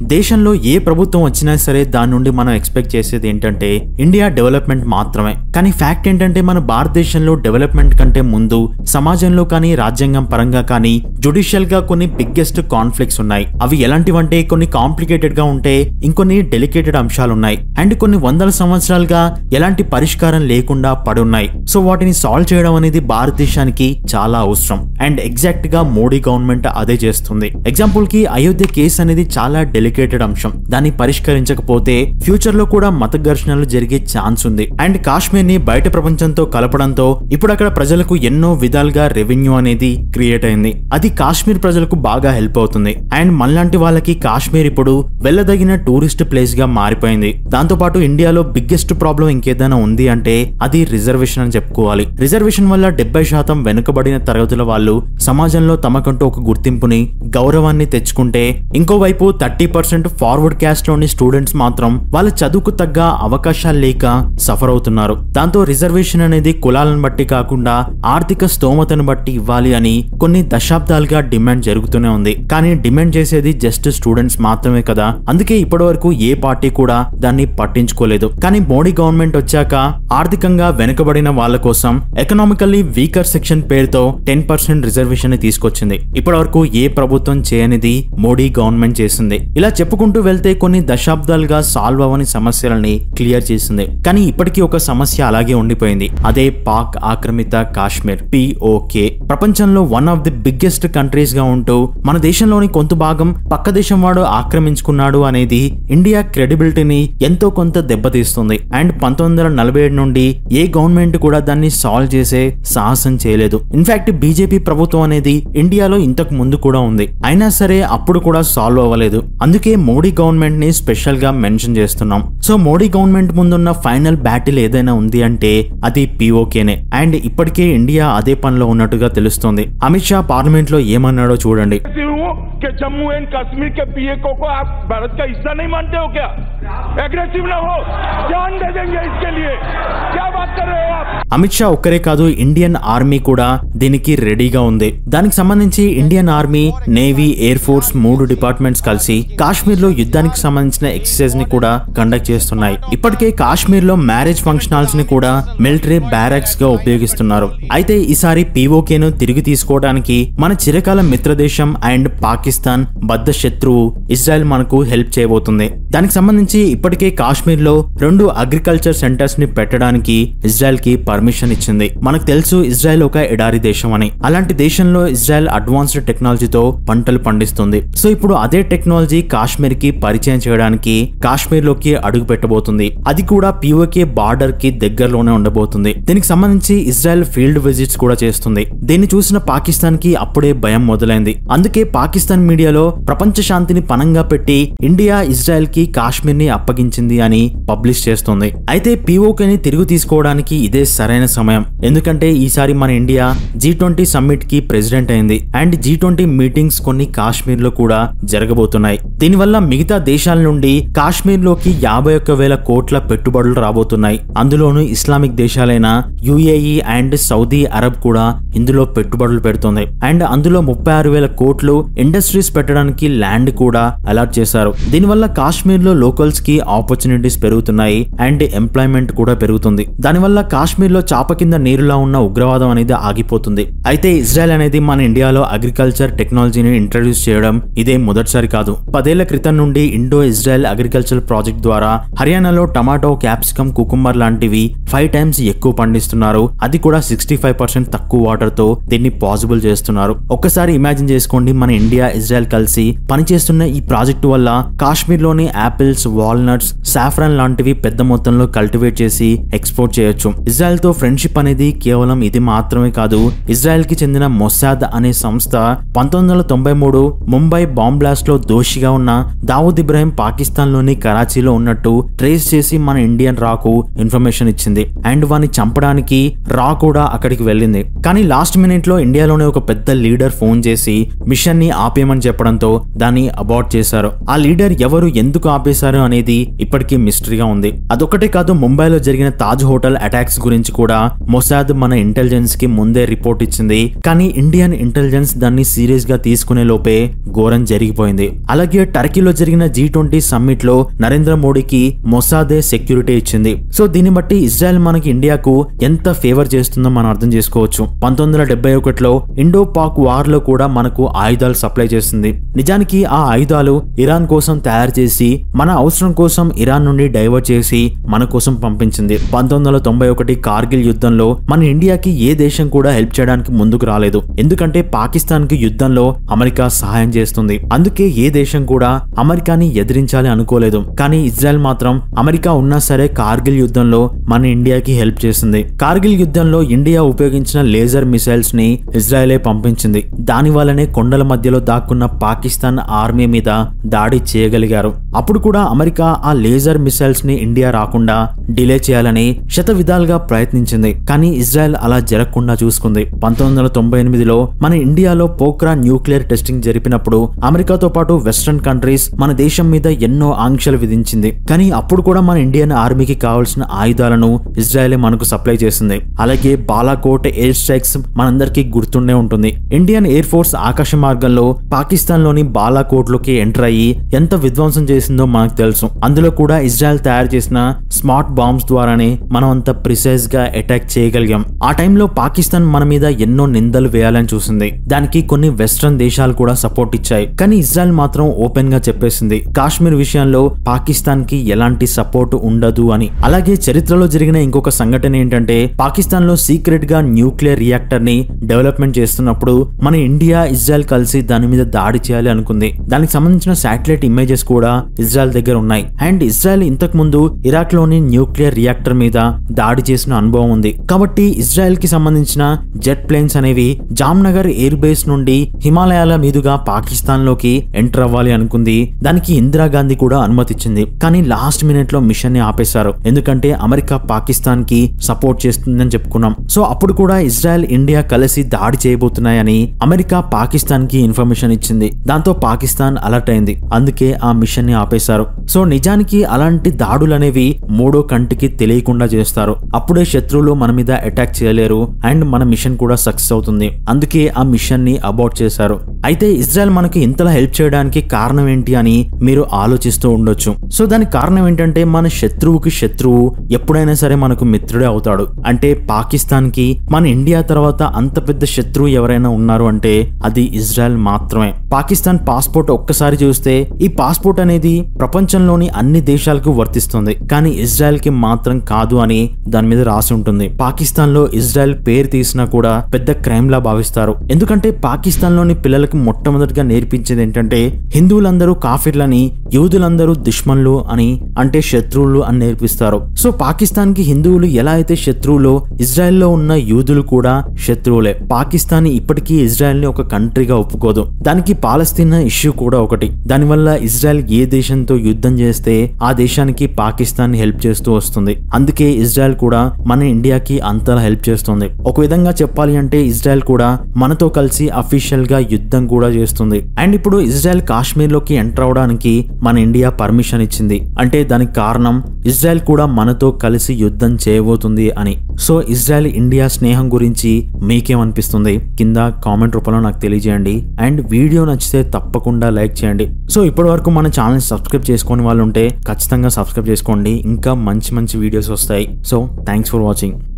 దేశంలో ఏ ప్రభుత్వం వచ్చినా సరే దాని నుండి మనం ఎక్స్పెక్ట్ చేసేది ఏంటంటే ఇండియా డెవలప్మెంట్ మాత్రమే కానీ ఫ్యాక్ట్ ఏంటంటే మన భారతదేశంలో డెవలప్మెంట్ కంటే ముందు సమాజంలో కానీ రాజ్యాంగం పరంగా కానీ జుడిషియల్ గా కొన్ని బిగ్గెస్ట్ కాన్ఫ్లిక్ట్స్ ఉన్నాయి అవి ఎలాంటివంటే కొన్ని కాంప్లికేటెడ్ గా ఉంటే ఇంకొన్ని డెలికేటెడ్ అంశాలు ఉన్నాయి అండ్ కొన్ని వందల సంవత్సరాలుగా ఎలాంటి పరిష్కారం లేకుండా పడున్నాయి సో వాటిని సాల్వ్ చేయడం అనేది భారతదేశానికి చాలా అవసరం అండ్ ఎగ్జాక్ట్ గా మోడీ గవర్నమెంట్ అదే చేస్తుంది ఎగ్జాంపుల్ కి అయోధ్య కేసు అనేది చాలా డెలికేటెడ్ అంశం దాన్ని పరిష్కరించకపోతే ఫ్యూచర్ లో కూడా మత ఘర్షణలు జరిగే ఛాన్స్ ఉంది అండ్ కాశ్మీర్ ని బయట ప్రపంచంతో కలపడంతో ఇప్పుడు అక్కడ ప్రజలకు ఎన్నో విధాలుగా రెవెన్యూ అనేది క్రియేట్ అయింది అది కాశ్మీర్ ప్రజలకు బాగా హెల్ప్ అవుతుంది అండ్ మనలాంటి వాళ్ళకి కాశ్మీర్ ఇప్పుడు వెళ్ళదగిన టూరిస్ట్ ప్లేస్ గా మారిపోయింది దాంతో పాటు ఇండియాలో బిగ్గెస్ట్ ప్రాబ్లం ఇంకేదైనా ఉంది అంటే అది రిజర్వేషన్ అని చెప్పుకోవాలి రిజర్వేషన్ వల్ల డెబ్బై శాతం వెనుకబడిన తరగతుల వాళ్ళు సమాజంలో తమకంటూ ఒక గుర్తింపుని గౌరవాన్ని తెచ్చుకుంటే ఇంకోవైపు థర్టీ పర్సెంట్ ఫార్వర్డ్ క్యాస్ట్ లోని స్టూడెంట్స్ మాత్రం వాళ్ళ చదువుకు తగ్గ అవకాశాలు లేక సఫర్ అవుతున్నారు దాంతో రిజర్వేషన్ అనేది కులాలను బట్టి కాకుండా ఆర్థిక స్తోమతను బట్టి ఇవ్వాలి అని కొన్ని దశాబ్దాలుగా డిమాండ్ జరుగుతూనే ఉంది కానీ డిమాండ్ చేసేది జస్ట్ స్టూడెంట్స్ మాత్రమే కదా అందుకే ఇప్పటి వరకు ఏ పార్టీ కూడా దాన్ని పట్టించుకోలేదు కానీ మోడీ గవర్నమెంట్ వచ్చాక ఆర్థికంగా వెనుకబడిన వాళ్ళ కోసం ఎకనామికల్లీ వీకర్ సెక్షన్ పేరుతో టెన్ పర్సెంట్ రిజర్వేషన్ ని తీసుకొచ్చింది ఇప్పటి వరకు ఏ ప్రభుత్వం చేయనిది మోడీ గవర్నమెంట్ చేసింది ఇలా చెప్పుకుంటూ వెళ్తే కొన్ని దశాబ్దాలుగా సాల్వ్ అవ్వని సమస్యలని క్లియర్ చేసింది కానీ ఇప్పటికీ ఒక సమస్య అలాగే ఉండిపోయింది అదే పాక్ ఆక్రమిత కాశ్మీర్ పిఓకే ప్రపంచంలో one of the biggest countries గా ఉంటూ మన దేశంలోని కొంత భాగం పక్క దేశం వాడు ఆక్రమించుకున్నాడు అనేది ఇండియా క్రెడిబిలిటీని ఎంతో కొంత దెబ్బతీస్తుంది అండ్ పంతొమ్మిది వందల నలభై ఏడు నుండి ఏ గవర్నమెంట్ కూడా దాన్ని సాల్వ్ చేసే సాహసం చేయలేదు ఇన్ఫాక్ట్ బీజేపీ ప్రభుత్వం అనేది ఇండియాలో ఇంతకు ముందు కూడా ఉంది అయినా సరే అప్పుడు కూడా సాల్వ్ అవ్వలేదు అందుకే మోడీ గవర్నమెంట్ ని స్పెషల్ గా మెన్షన్ చేస్తున్నాం సో మోడీ గవర్నమెంట్ ముందున్న ఫైనల్ బ్యాటిల్ ఏదైనా ఉంది అంటే అది పిఓకేనే అండ్ ఇప్పటికే ఇండియా అదే పనిలో ఉన్నట్టుగా తెలుస్తోంది అమిత్ షా పార్లమెంట్ లో ఏమన్నాడో చూడండి ऐसी हूँ कि जम्मू एंड कश्मीर के पीएको को आप भारत का हिस्सा नहीं मानते हो क्या एग्रेसिव ना हो जान दे देंगे इसके लिए क्या बात कर रहे हो आप అమిత్ షా ఒక్కరే కాదు ఇండియన్ ఆర్మీ కూడా దీనికి రెడీగా ఉంది దానికి సంబంధించి Indian army navy air force మూడు డిపార్ట్మెంట్స్ కలిసి కాశ్మీర్ లో యుద్ధానికి సంబంధించిన ఎక్సర్సైజ్ ని కూడా కండక్ట్ చేస్తున్నాయి ఇప్పటికే కాశ్మీర్ లో మ్యారేజ్ ఫంక్షన్ హాల్స్ ని కూడా మిలిటరీ బ్యారక్స్ గా ఉపయోగిస్తున్నారు అయితే ఈసారి POK ను తిరిగి తీసుకోవడానికి మన చిరకాల మిత్రదేశం అండ్ పాకిస్తాన్ బద్ద శత్రువు ఇజ్రాయెల్ మనకు హెల్ప్ చేయబోతుంది దానికి సంబంధించి ఇప్పటికే కాశ్మీర్ లో రెండు అగ్రికల్చర్ సెంటర్స్ ని పెట్టడానికి ఇజ్రాయెల్ కి పర్మిషన్ ఇచ్చింది మనకు తెలుసు ఇజ్రాయెల్ ఒక ఎడారి దేశం అని అలాంటి దేశంలో ఇజ్రాయెల్ అడ్వాన్స్డ్ టెక్నాలజీతో పంటలు పండిస్తుంది సో ఇప్పుడు అదే టెక్నాలజీ కాశ్మీర్ కి పరిచయం చేయడానికి కాశ్మీర్ లోకి అడుగు పెట్టబోతుంది అది కూడా పిఓకే బార్డర్ కి దగ్గరలోనే ఉండబోతుంది దీనికి సంబంధించి ఇజ్రాయెల్ ఫీల్డ్ విజిట్స్ కూడా చేస్తుంది దీన్ని చూసిన పాకిస్తాన్ కి అప్పుడే భయం మొదలైంది అందుకే పాకిస్తాన్ మీడియాలో ప్రపంచ శాంతిని పనంగా పెట్టి ఇండియా ఇజ్రాయెల్ కి కాశ్మీర్ ని అప్పగించింది అని పబ్లిష్ చేస్తుంది అయితే పిఓకే ని తిరిగి తీసుకోవడానికి ఇదే సరైన సమయం ఎందుకంటే ఈసారి మన ఇండియా జీ ట్వంటీ సమ్మిట్ కి ప్రెసిడెంట్ అయింది అండ్ జీ ట్వంటీ మీటింగ్స్ కొన్ని కాశ్మీర్ లో కూడా జరగబోతున్నాయి దీనివల్ల మిగతా దేశాల నుండి కాశ్మీర్ లోకి యాభై ఒక్క వేల కోట్ల పెట్టుబడులు రాబోతున్నాయి అందులోనూ ఇస్లామిక్ దేశాలైన యుఏఈ అండ్ సౌదీ అరబ్ కూడా ఇందులో పెట్టుబడులు పెడుతుంది అండ్ అందులో ముప్పై ఆరు వేల కోట్లు ఇండస్ట్రీస్ పెట్టడానికి ల్యాండ్ కూడా అలాట్ చేశారు దీనివల్ల కాశ్మీర్ లో లోకల్స్ కి ఆపర్చునిటీస్ పెరుగుతున్నాయి అండ్ ఎంప్లాయ్మెంట్ కూడా పెరుగుతుంది దానివల్ల కాశ్మీర్ లో చాప కింద నీరులా ఉన్న ఉగ్రవాదం అనేది ఆగిపోతుంది అయితే ఇజ్రాయెల్ అనేది మన ఇండియాలో అగ్రికల్చర్ టెక్నాలజీని ఇంట్రడ్యూస్ చేయడం ఇదే మొదటిసారి కాదు పదేళ్ల క్రితం నుండి ఇండో ఇజ్రాయెల్ అగ్రికల్చర్ ప్రాజెక్ట్ ద్వారా హర్యానాలో టమాటో క్యాప్సికమ్ కుకుంబర్ లాంటివి ఫైవ్ టైమ్స్ ఎక్కువ పండిస్తున్నారు అది కూడా సిక్స్టీ ఫైవ్ పర్సెంట్ తక్కువ వాటర్ తో దీన్ని పాసిబుల్ చేస్తున్నారు ఒక్కసారి ఇమాజిన్ చేసుకోండి మన ఇండియా ఇజ్రాయెల్ కలిసి పనిచేస్తున్న ఈ ప్రాజెక్టు వల్ల కాశ్మీర్ లోని యాపిల్స్ వాల్నట్స్ సాఫ్రాన్ లాంటివి పెద్ద మొత్తంలో కల్టివేట్ చేసి ఎక్స్పోర్ట్ చేయొచ్చు ఇజ్రాయెల్ తో ఫ్రెండ్షిప్ అనేది కేవలం ఇది మాత్రమే కాదు ఇజ్రాయెల్ కి చెందిన మొసాద్ అనే సంస్థ పంతొమ్మిది వందల తొంభై మూడు ముంబై బాంబ్ బ్లాస్ట్ లో దోషిగా ఉన్న దావూద్ ఇబ్రాహిం పాకిస్తాన్ లోని కరాచీలో ఉన్నట్టు ట్రేస్ చేసి మన ఇండియన్ రాకు ఇన్ఫర్మేషన్ ఇచ్చింది అండ్ వాని చంపడానికి రా కూడా అక్కడికి వెళ్ళింది కానీ లాస్ట్ మినిట్ లో ఇండియాలోనే ఒక పెద్ద లీడర్ ఫోన్ చేసి మిషన్ ని ఆపేయమని చెప్పడంతో దాన్ని అబార్ట్ చేశారు ఆ లీడర్ ఎవరు ఎందుకు ఆపేశారు అనేది ఇప్పటికీ మిస్టరీగా ఉంది అదొక్కటే కాదు ముంబైలో జరిగిన తాజ్ హోటల్ అటాక్స్ గురించి కూడా మొసాద్ మన ఇంటెలిజెన్స్ కి ముందే రిపోర్ట్ ఇచ్చింది కానీ ఇండియన్ ఇంటెలిజెన్స్ దాన్ని సీరియస్ గా తీసుకునే లోపే ఘోరం జరిగిపోయింది అలాగే టర్కీలో జరిగిన జీ ట్వంటీ సమ్మిట్ లో నరేంద్ర మోడీకి మొసాదే సెక్యూరిటీ ఇచ్చింది సో దీన్ని బట్టి ఇజ్రాయెల్ మనకి ఇండియాకు ఎంత ఫేవర్ చేస్తుందో మనం అర్థం చేసుకోవచ్చు పంతొమ్మిది వందల డెబ్బై ఒకటిలో ఇండో పాక్ వార్ లో కూడా మనకు ఆయుధాలు సప్లై చేస్తుంది నిజానికి ఆ ఆయుధాలు ఇరాన్ కోసం తయారు చేసి మన అవసరం కోసం ఇరాన్ నుండి డైవర్ట్ చేసి మన కోసం పంపించింది పంతొమ్మిది వందల తొంభై ఒకటి కార్గిల్ యుద్ధంలో మన ఇండియాకి ఏ దేశం కూడా హెల్ప్ చేయడానికి ముందుకు రాలేదు ఎందుకంటే పాకిస్తాన్ కి యుద్ధంలో అమెరికా సహాయం చేస్తుంది అందుకే ఏ దేశం కూడా అమెరికాని ఎదిరించాలి అనుకోలేదు కానీ ఇజ్రాయెల్ మాత్రం అమెరికా ఉన్నా సరే కార్గిల్ యుద్ధంలో మన ఇండియాకి హెల్ప్ చేసింది కార్గిల్ యుద్ధంలో ఇండియా ఉపయోగించిన లేజర్ మిసైల్స్ ని ఇజ్రాయెలే పంపించింది దాని వల్లనే కొండల మధ్యలో దాక్కున్న పాకిస్తాన్ ఆర్మీ మీద దాడి చేయగలిగారు అప్పుడు కూడా అమెరికా ఆ లేజర్ మిసైల్స్ ని ఇండియా రాకుండా డిలే చేయాలని శత విధాలుగా ప్రయత్నించింది కానీ ఇజ్రాయెల్ అలా జరగకుండా చూసుకుంది పంతొమ్మిది వందల తొంభై ఎనిమిదిలో మన ఇండియాలో పోక్రా న్యూక్లియర్ టెస్టింగ్ జరిపినప్పుడు అమెరికాతో పాటు వెస్ట్రన్ కంట్రీస్ మన దేశం మీద ఎన్నో ఆంక్షలు విధించింది కానీ అప్పుడు కూడా మన ఇండియన్ ఆర్మీకి కావాల్సిన ఆయుధాలను ఇజ్రాయెల్ మనకు సప్లై చేసింది అలాగే బాలాకోట్ ఎయిర్ స్ట్రైక్స్ మనందరికీ గుర్తుండే ఉంటుంది ఇండియన్ ఎయిర్ ఫోర్స్ ఆకాశ మార్గంలో పాకిస్తాన్ లోని బాలాకోట్ లోకి ఎంటర్ అయ్యి ఎంత విధ్వంసం చేసిందో మనకు తెలుసు అందులో కూడా ఇజ్రాయెల్ తయారు చేసిన స్మార్ట్ బాంబ్స్ ద్వారానే మనం అంత ప్రిసైజ్ గా అటాక్ చేయగలిగాం ఆ టైంలో పాకిస్తాన్ మన మీద ఎన్నో నిందలు వేయాలని చూసింది దానికి కొన్ని వెస్ట్రన్ దేశాలు కూడా సపోర్ట్ ఇచ్చాయి కానీ ఇజ్రాయెల్ మాత్రం ఓపెన్ గా చెప్పేసింది కాశ్మీర్ విషయంలో పాకిస్తాన్ కి ఎలాంటి సపోర్ట్ ఉండదు అని అలాగే చరిత్రలో జరిగిన ఇంకొక సంఘటన ఏంటంటే పాకిస్తాన్ లో సీక్రెట్ గా న్యూక్లియర్ రియాక్టర్ ని డెవలప్మెంట్ చేస్తున్నప్పుడు మన ఇండియా ఇజ్రాయెల్ కలిసి దాని మీద దాడి చేయాలి అనుకుంది దానికి సంబంధించిన శాటిలైట్ ఇమేజెస్ కూడా ఇజ్రాయెల్ దగ్గర ఉన్నాయి అండ్ ఇజ్రాయెల్ ఇంతకు ముందు ఇరాక్ లోని న్యూక్లియర్ రియాక్టర్ మీద దాడి చేసిన అనుభవం ఉంది కాబట్టి ఇజ్రాయెల్ కి సంబంధించిన జెట్ ప్లేన్స్ అనేవి జామ్నగర్ ఎయిర్ బేస్ నుండి హిమాలయాల మీదుగా పాకిస్తాన్ లోకి ఎంటర్ అవ్వాలి అనుకుంది దానికి ఇందిరాగాంధీ కూడా అనుమతిచ్చింది కానీ లాస్ట్ మినిట్ లో మిషన్ ని ఆపేశారు ఎందుకంటే అమెరికా పాకిస్తాన్ కి సపోర్ట్ చేస్తుందని చెప్పుకున్నాం సో అప్పుడు కూడా ఇజ్రాయెల్ ఇండియా కలిసి దాడి చేయబోతున్నాయని అమెరికా పాకిస్తాన్ కి ఇన్ఫర్మేషన్ ఇచ్చింది దాంతో పాకిస్తాన్ అలర్ట్ అయింది అందుకే ఆ మిషన్ ని ఆపేశారు సో నిజానికి అలాంటి దాడులు అనేవి మూడో కంటికి తెలియకుండా చేస్తారు అప్పుడే శత్రువులు మన మీద అటాక్ చేయలేరు అండ్ మన మిషన్ కూడా సక్సెస్ అవుతుంది అందుకే ఆ మిషన్ ని అబౌట్ చేశారు అయితే ఇజ్రాయెల్ మనకి ఇంతలా హెల్ప్ చేయడానికి కారణం ఏంటి అని మీరు ఆలోచిస్తూ ఉండొచ్చు సో దానికి కారణం ఏంటంటే మన శత్రువుకి శత్రువు ఎప్పుడైనా సరే మనకు మిత్రుడే అవుతాడు అంటే పాకిస్తాన్ కి మన ఇండియా తర్వాత అంత పెద్ద శత్రువు ఎవరైనా ఉన్నారు అంటే అది ఇజ్రాయెల్ మాత్రమే పాకిస్తాన్ పాస్పోర్ట్ ఒక్కసారి చూస్తే ఈ పాస్పోర్ట్ అనేది ప్రపంచంలోని అన్ని దేశాలకు వర్తిస్తుంది కానీ ఇజ్రాయెల్ కి మాత్రం కాదు అని దాని మీద రాసి ఉంటుంది పాకిస్తాన్ లో ఇజ్రాయెల్ పేరు తీసినా కూడా పెద్ద క్రైమ్ లా భావిస్తారు ఎందుకంటే పాకిస్తాన్ లోని పిల్లలకు మొట్టమొదటిగా నేర్పించేది ఏంటంటే హిందువులందరూ కాఫిర్లని యూదులందరూ దుష్మన్లు అని అంటే శత్రువులు అని నేర్పిస్తారు సో పాకిస్తాన్ కి హిందువులు ఎలా అయితే శత్రువులో ఇజ్రాయెల్లో ఉన్న యూదులు కూడా శత్రువులే పాకిస్తాన్ ఇప్పటికీ ఇజ్రాయెల్ ని ఒక కంట్రీగా ఒప్పుకోదు దానికి పాలస్తీనా ఇష్యూ కూడా ఒకటి దానివల్ల ఇజ్రాయెల్ ఏ దేశంతో యుద్ధం చేస్తే ఆ దేశానికి పాకిస్తాన్ హెల్ప్ చేస్తూ వస్తుంది అందుకే ఇజ్రాయెల్ కూడా మన ఇండియాకి అంతలా హెల్ప్ చేస్తుంది ఒక విధంగా చెప్పాలి అంటే ఇజ్రాయెల్ కూడా మనతో కలిసి అఫీషియల్ గా యుద్ధం కూడా చేస్తుంది అండ్ ఇప్పుడు ఇజ్రాయెల్ కాశ్మీర్ లోకి ఎంటర్ అవడానికి మన ఇండియా పర్మిషన్ ఇచ్చింది అంటే దానికి కారణం ఇజ్రాయెల్ కూడా మనతో కలిసి యుద్ధం చేయబోతుంది అని సో ఇజ్రాయెల్ ఇండియా స్నేహం గురించి మీకేమనిపిస్తుంది కింద కామెంట్ రూపంలో నాకు తెలియజేయండి అండ్ వీడియో నచ్చితే తప్పకుండా లైక్ చేయండి సో ఇప్పటి వరకు మన ఛానల్ సబ్స్క్రైబ్ చేసుకునే వాళ్ళు ఉంటే ఖచ్చితంగా సబ్స్క్రైబ్ చేసుకోండి ఇంకా మంచి మంచి వీడియోస్ వస్తాయి సో థ్యాంక్స్ ఫర్ వాచింగ్